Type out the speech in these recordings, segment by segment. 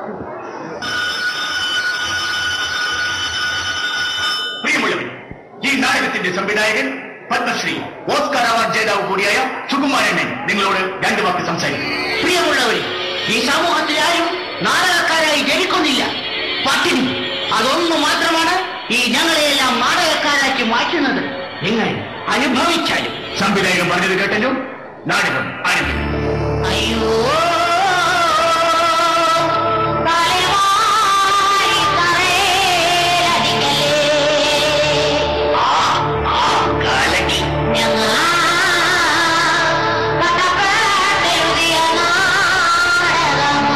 പ്രിയമുള്ളവർ ഈ നാടകത്തിന്റെ സംവിധായകൻ പത്മശ്രീ ഓസ്കാർ അവാർഡ് ജേതാവ് കൂടിയായ സുകുമാരനെ നിങ്ങളോട് രണ്ടു വാക്ക് സംസാരിക്കും പ്രിയമുള്ളവരെ ഈ സമൂഹത്തിൽ ആരും നാടകക്കാരായി ജനിക്കുന്നില്ല പട്ടിണി അതൊന്നു മാത്രമാണ് ഈ ഞങ്ങളെയെല്ലാം നാടകക്കാരാക്കി മാറ്റുന്നത് നിങ്ങൾ അനുഭവിച്ചാലും സംവിധായകൻ പറഞ്ഞത് കേട്ടല്ലോ നാടകം ആരംഭിക്കും അയ്യോ തലവാരി തറയിലടിക്കലേ. ഞങ്ങൾ കഷ്ടപ്പെട്ടെഴുതിയ നാടകമാ.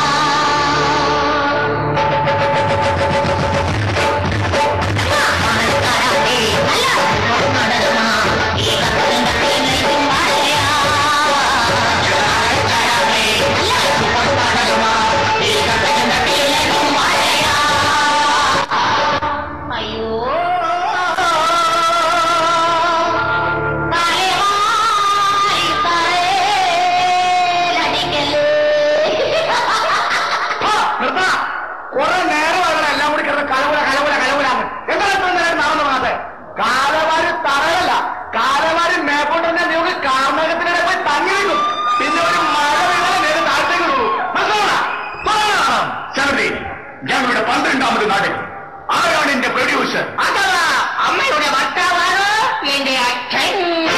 മണൽക്കാരാതെ നല്ല നാടകമാ. ഈ കപ്പലിന്റെ കയ്യിലേക്കും വാഴയാ. അയ്യോ തലവാരി തറയിലടിക്കലേ. കുറെ നേരമാണ് എല്ലാം കൂടി കിടന്ന് കലവുല കലവുല കലവുലാന്ന് എന്താ ഇത്ര നേരം നടന്നു വന്നത് കാലവാരി തറയല്ല കാലവാരി മേപ്പോട്ടെ നിങ്ങൾക്ക് കാർമേഘത്തിനിടെ പോയി തങ്ങി നിൽക്കും പിന്നെ ഒരു മഴ വീണാൽ നേരെ താഴത്തേക്ക് പോകും ശബരി ഞങ്ങളുടെ പന്ത്രണ്ടാമത് നാടകം ആരാണ് എന്റെ പ്രൊഡ്യൂസർ അതല്ല അമ്മയുടെ ഭർത്താവാണ് എന്റെ അച്ഛൻ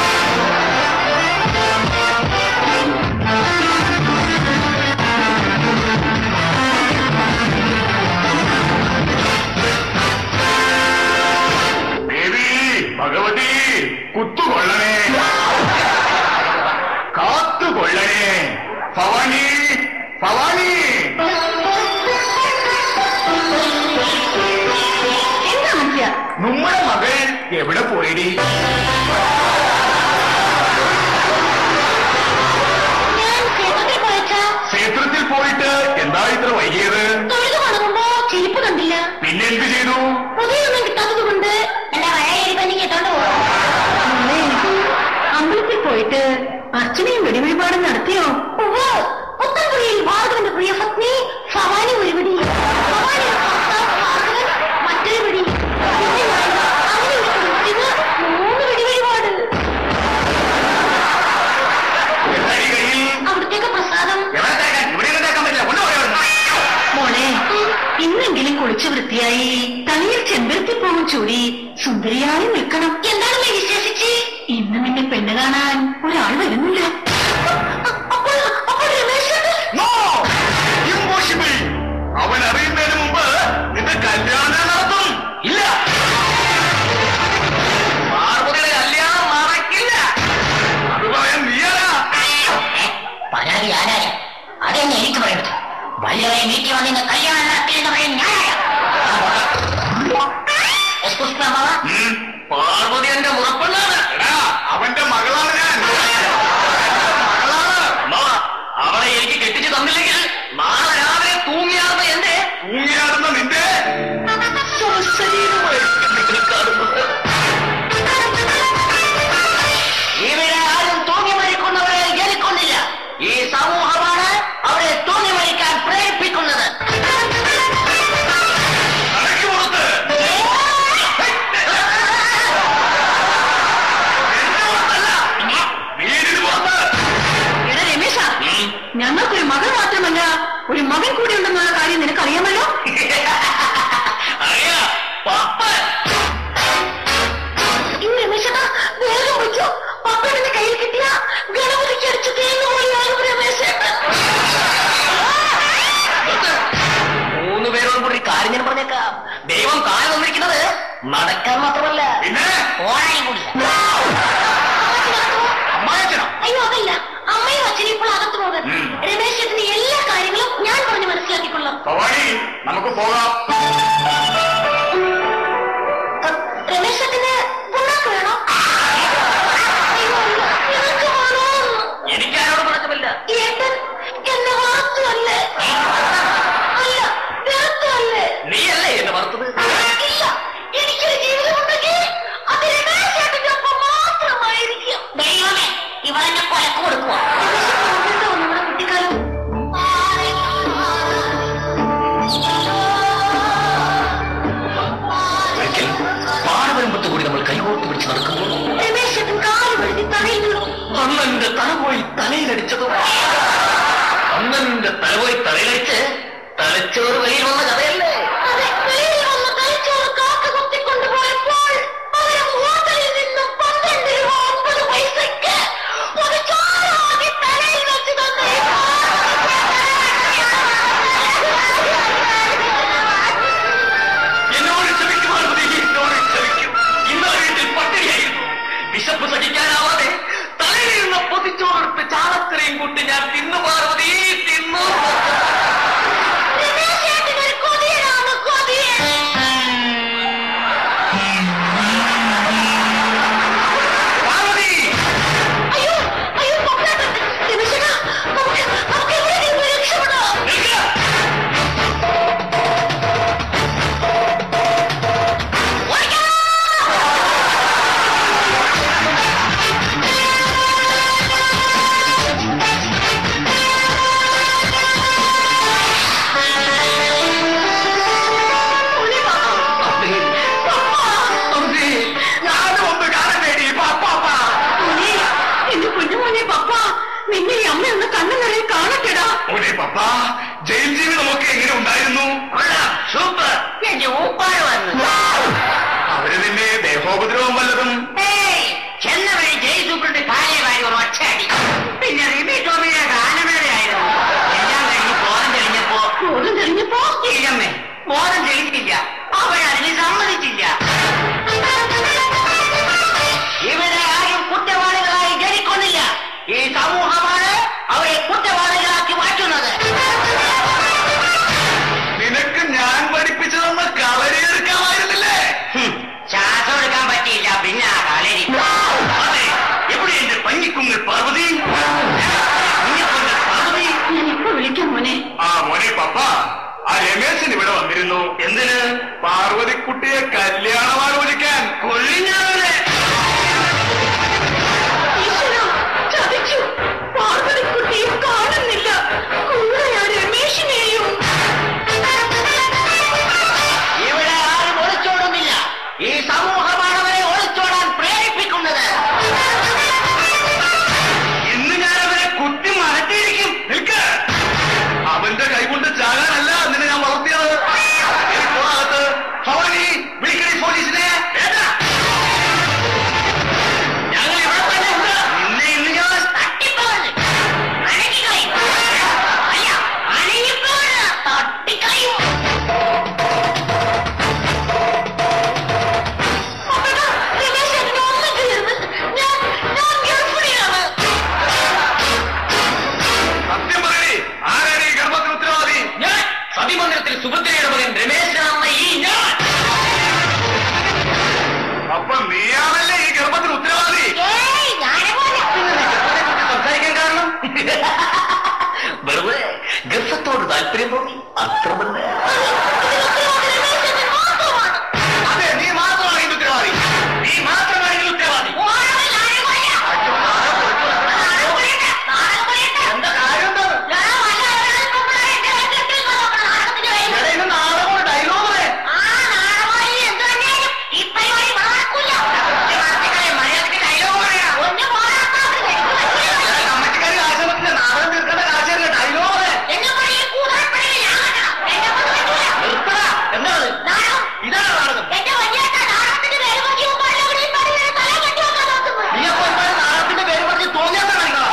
ദേവി ഭഗവതി കുത്തുകൊള്ളണേ കാത്തുകൊള്ളണേ ഭവാനി ഭവാനി എന്താ മനുഷ്യ നമ്മുടെ മകൻ എവിടെ പോയിടി ഞാൻ ക്ഷേത്രത്തിൽ പോയച്ചാ ക്ഷേത്രത്തിൽ പോയിട്ട് എന്താ ഇത്ര വൈകിയത് തൊഴുതു മടങ്ങുമ്പോ ചെരുപ്പ് കണ്ടില്ല പിന്നെ എന്ത് ചെയ്തു പുതിയൊന്നും കിട്ടാത്തത് കൊണ്ട് എന്റെ വഴയിൽ പനി കേട്ടോണ്ട് അമ്പലത്തിൽ പോയിട്ട് അർച്ചനയും വെടിവഴിപാടും നടത്തിയോ പുത്തൻപുരിയിൽ ഭാർഗവന്റെ പ്രിയ പത്നി ഭവാനി ഒരു പിടി ഭവാനിയുടെ ഭർത്താവ് ഭാർഗവൻ മറ്റൊരു പിടി പിന്നെ ഞാൻ അങ്ങനെ ഒരു കുറിച്ചിന് മൂന്ന് വെടിവഴിപാട് എന്തായി കയ്യിൽ അവിടത്തേക്ക് പ്രസാദം എവിടെ തേക്കാൻ ഇവിടെ ഒന്നും തേക്കാൻ പറ്റില്ല കൊണ്ടുപോയോ മോളെ ഇന്നെങ്കിലും കുളിച്ചു വൃത്തിയായി തലയിൽ ചെമ്പരത്തി പോകും ചൂടി സുന്ദരിയായി നിൽക്കണം എന്താണ് വിശേഷിച്ച് ഇന്ന് നിന്നെ പെണ്ണ് കാണാൻ ഒരാൾ വരുന്നില്ല അപ്പോൾ അപ്പോൾ രമേശേട്ടൻ നോ ഇമ്പോസിബിൾ അവൻ അറിയുന്നതിന് മുമ്പ് നിന്റെ കല്യാണം നടത്തും ഇല്ല പാർവതിയുടെ കല്യാണം നടക്കില്ല അത് പറയാൻ നീയല്ല പരാതി ആരായ അതെന്നെ എനിക്ക് പറയുന്നത് വല്ലവരെ വീട്ടിൽ വന്നിന്ന് കല്യാണം നടത്തിയെന്ന് പറയാൻ ഞാനായ ഉം, പാർവതി എന്റെ ഉറപ്പുള്ളതാണ് എടാ അവന്റെ മകളാണ് ഞാൻ മകളാണ് അമ്മാവാ, അവളെ എനിക്ക് കെട്ടിച്ചു തന്നില്ലെങ്കിൽ നാളെ രാവിലെ തൂങ്ങിയാടുന്ന എന്റെ തൂങ്ങിയാടുന്ന നിന്റെ ശവശരീരമായി നിങ്ങൾ കാണുന്നത് ഇവിടെ ആരും തൂങ്ങി മരിക്കുന്നവരെ ജനിക്കുന്നില്ല ഈ സമൂഹമാണ് അവരെ തൂങ്ങി മരിക്കാൻ പ്രേരിപ്പിക്കുന്നത് തലയ്ക്ക് പുറത്ത് എന്റെ പുറത്തല്ല, വീടിന് പുറത്ത് എടാ രമേശ ഞങ്ങൾക്കൊരു മകൾ മാത്രമല്ല ഒരു മകൻ കൂടി ഉണ്ടെന്നുള്ള കാര്യം നിനക്കറിയാമല്ലോ അറിയാ പപ്പൻ ഈ രമേശേട്ടാ വേഗം വെച്ചോ പപ്പയുടെ കയ്യിൽ കിട്ടിയ ഗണപതിക്ക് അടിച്ച് തേങ്ങ പോലെയാകും രമേശേട്ടൻ മൂന്ന് പേരോട് കൂടി കാര്യം ഞാൻ പറഞ്ഞേക്കാം ദൈവം താഴെ വന്നിരിക്കുന്നത് നടക്കാൻ മാത്രമല്ല പിന്നെ ഓടാനും കൂടി അമ്മായച്ചനോ അയ്യോ അതല്ല അമ്മയും അച്ഛനും ഇപ്പോൾ അകത്ത് പോകാൻ ഉം. രമേശ് ചേട്ടന് എല്ലാ കാര്യങ്ങളും ഞാൻ പറഞ്ഞ് മനസ്സിലാക്കിക്കൊള്ളാം ഭവാനി നമുക്ക് പോകാം രമേശ് ചേട്ടന് പുണ്ണാക്ക് വേണോ അയ്യോ, അല്ല, നിനക്ക് വേണോ എനിക്കാരോട് പറഞ്ഞില്ല ഏട്ടൻ എന്നെ വളർത്തുമല്ലേ അല്ല വെറുത്തുമല്ലേ നീയല്ലേ എന്നെ വറുത്തത് ഇല്ല എനിക്കൊരു ജീവിതമുണ്ടെങ്കിൽ അത് രമേശ് ചേട്ടന്റെ ഒപ്പം മാത്രമായിരിക്കും ദൈവമേ ഇവളെന്നെ കൊലക്ക് കൊടുക്കുക നമ്മുടെ കുട്ടിക്കാലം തലയിലടിച്ചതും അന്നന്റെ തലപോയി തലയിലടിച്ച് തലച്ചോറ് വെളിയിൽ വന്ന കഥയല്ലേ അതെ വെളിയിൽ വന്ന തലച്ചോറ് കാക്ക കുത്തിക്കൊണ്ടുപോയപ്പോൾ അവരെ ഹോട്ടലിൽ നിന്നും പന്ത്രണ്ട് രൂപ ഒമ്പത് പൈസക്ക് ഒരു ചോറാക്കി തലയിൽ വെച്ച് തന്നെ എന്നോട് ക്ഷമിക്കും പാർവതി എന്നോട് ക്ഷമിക്കും ഇന്നലെ വീട്ടിൽ പട്ടിണിയായിരുന്നു വിശപ്പ് സഹിക്കാനാവാതെ തലയിലിരുന്ന പൊതിച്ചോറെടുത്ത് ചാളക്കറിയും കൂട്ടി ഞാൻ തിന്നു പാർവതി തിന്നു രമേശേട്ടനൊരു കൊതിയനാണ് കൊതിയൻ പാർവതി അയ്യോ അയ്യോ പൊക്കട്ടെ രമേശേട്ടാ നമുക്ക് നമുക്ക് എവിടെയെങ്കിലും രക്ഷപ്പെടാം നിൽക്കുക അമ്മേ, അമ്മേ, ഞാനും ഒന്ന് കാണണ്ടേടി പാപ്പാ മോനെ, എന്റെ കുഞ്ഞുമോനെ പപ്പ നിന്നെ ഈ അമ്മ ഒന്ന് കണ്ണു നിറയെ കാണട്ടെടാ മോനെ പപ്പ ജയിൽ ജീവിതമൊക്കെ എങ്ങനെ ഉണ്ടായിരുന്നു സൂപ്പർ എന്റെ ഊപ്പാട് വന്നു അവര് നിന്നെ ദേഹോപദ്രവം വല്ലതും ചെന്ന വഴി ജയിൽ സൂപ്രണ്ട് കാലേ വാരി ഒരു ഒച്ചയടി പിന്നെ റിമി ടോമിയുടെ ഗാനമേളയായിരുന്നു എല്ലാം കഴിഞ്ഞ് ബോധം തെളിഞ്ഞപ്പോ ബോധം തെളിഞ്ഞപ്പോ ഇല്ലമ്മേ ബോധം തെളിഞ്ഞില്ല അവരതിന് സമ്മതിച്ചില്ല ഇവരെ ആരും കുറ്റവാളികളായി ജനിക്കൊന്നില്ല ഈ സമൂഹമാണ് അവരെ കുറ്റവാളികളാക്കി മാറ്റുന്നത് നിനക്ക് ഞാൻ പഠിപ്പിച്ചു തന്ന കളരിയെടുക്കാമായിരുന്നില്ലേ ശ്വാസം എടുക്കാൻ പറ്റിയില്ല പിന്നെ ആ കളരി അതെ എവിടെ എന്റെ പഞ്ഞിക്കുങ്ങൾ പാർവതി പഞ്ഞിക്കുങ്ങൾ പാർവതി ഞാനിപ്പോ വിളിക്കാം മോനെ ആ മോനെ പപ്പ ആ രമേശൻ ഇവിടെ വന്നിരുന്നു എന്തിന് പാർവതിക്കുട്ടിയെ കല്യാണം ആലോചിക്കാൻ കൊള്ളിഞ്ഞാവനെ ഈശ്വരാ, ചതിച്ചു പാർവതിക്കുട്ടിയെ കാണുന്നില്ല കൂടെയാ രമേശിനെയും ഇവിടെ ആരും ഒളിച്ചോടുന്നില്ല ഈ സമൂഹമാണ് അവരെ ഒളിച്ചോടാൻ പ്രേരിപ്പിക്കുന്നത് ഇന്ന് ഞാൻ അവരെ കുത്തി മാറ്റിയിരിക്കും നിൽക്ക് അവന്റെ കൈകൊണ്ട് ചാകാനല്ല നിന്നെ ഞാൻ വളർത്തിയത് ഇനി പോകാത്ത ഭവാനി വിളിക്കണി പോലീസിനെ വേണ്ട. ഞങ്ങൾ ഇവിടെ തന്നെ ഉണ്ട് നിന്നെ ഇന്ന് ഞാൻ തട്ടിപ്പോകരുത്. അനങ്ങിക്കളയും. അല്ല, അനങ്ങിപ്പോകരുത്. തട്ടിക്കളയും. അപ്പേട്ടാ, രമേശ് എന്നെ ഒന്നും ചെയ്യരുത്. ഞാൻ- ഞാൻ ഗർഭിണിയാണ്. സത്യം പറയണേ ആരാണ് ഈ ഗർഭത്തിന് ഉത്തരവാദി ഞാൻ സതിമന്ദിരത്തിൽ സുഭദ്രയുടെ മകൻ രമേശനാണെന്ന ഈ ഞാൻ അപ്പൊ നീയാണല്ലേ ഈ ഗർഭത്തിന് ഉത്തരവാദി ഏയ്, ഞാനപോലെ. സംസാരിക്കാൻ കാരണം വെറുതെ ഗർഭത്തോട് താല്പര്യം തോന്നി അത്ര തന്നെ ഇതിന് ഉത്തരവാദി രമേശ് മാത്രമാണ്. അതെ നീ മാത്രമാണ് ഇതിന്റെ ഉത്തരവാദി നീ മാത്രമാണ് ഇതിന്റെ ഉത്തരവാദി ഓരോ ഞാനുമല്ല. നാടകം പറയട്ടെ, നാടകം പറയട്ടെ. എന്താ കാര്യം എന്താണ്? ഞാൻ വല്ല ഒരാളും കൊണ്ടുവരാൻ എന്റെ വീട്ടിൽ നോക്കണം നാടകത്തിന് വേണ്ടി. എടാ, ഇത് നാടകമാണ് ഡയലോഗ് ആ നാടകമായി എന്ത് തന്നെയായാലും ഈ പരിപാടി നടക്കൂല. ഒന്ന് പോരാട്ടോ, എനിക്ക് പറ്റില്ല. കമ്മറ്റിക്കാരി ആശ്രമത്തിന്റെ നാടകം തീർക്കേണ്ട കാശല്ല ഡയലോഗ് എന്നെ കൊണ്ട് ഈ കൂതാരപ്പണിയിൽ ഞാൻ കെട്ടണം. എന്നെ കൊണ്ട് പറ്റൂല. നിർത്തടാ എന്താണ് നാടകം. ഇതാണ് നാടകം എന്റെ വലിയേട്ട നാടകത്തിന്റെ പേര് പറഞ്ഞ് മുമ്പാണ് ഇവിടെ ഈ പണിയുടെ തല കെട്ടി വെക്കാൻ നോക്കുന്നത്. നീ അപ്പൊ എന്താണ് നാടകത്തിന്റെ പേര് പറഞ്ഞ് തോന്നിയാത്ത കാണിക്കണം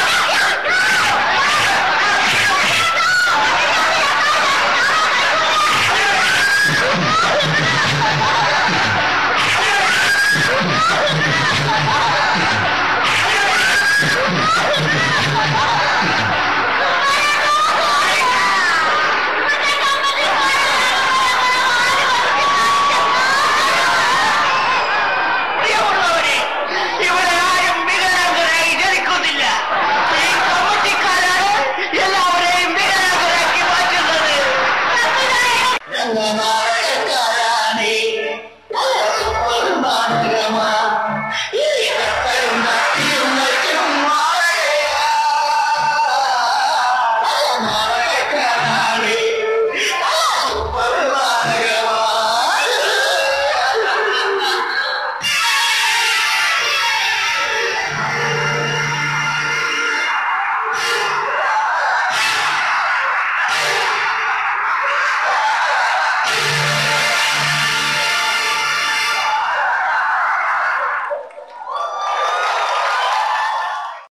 പ്രിയമുള്ളവരെ ഇവിടെ ആരും വികലാംഗരായി ജനിക്കുന്നില്ല ഈ കമ്മിറ്റിക്കാരാണ് എല്ലാവരെയും വികലാംഗരാക്കി മാറ്റുന്നത്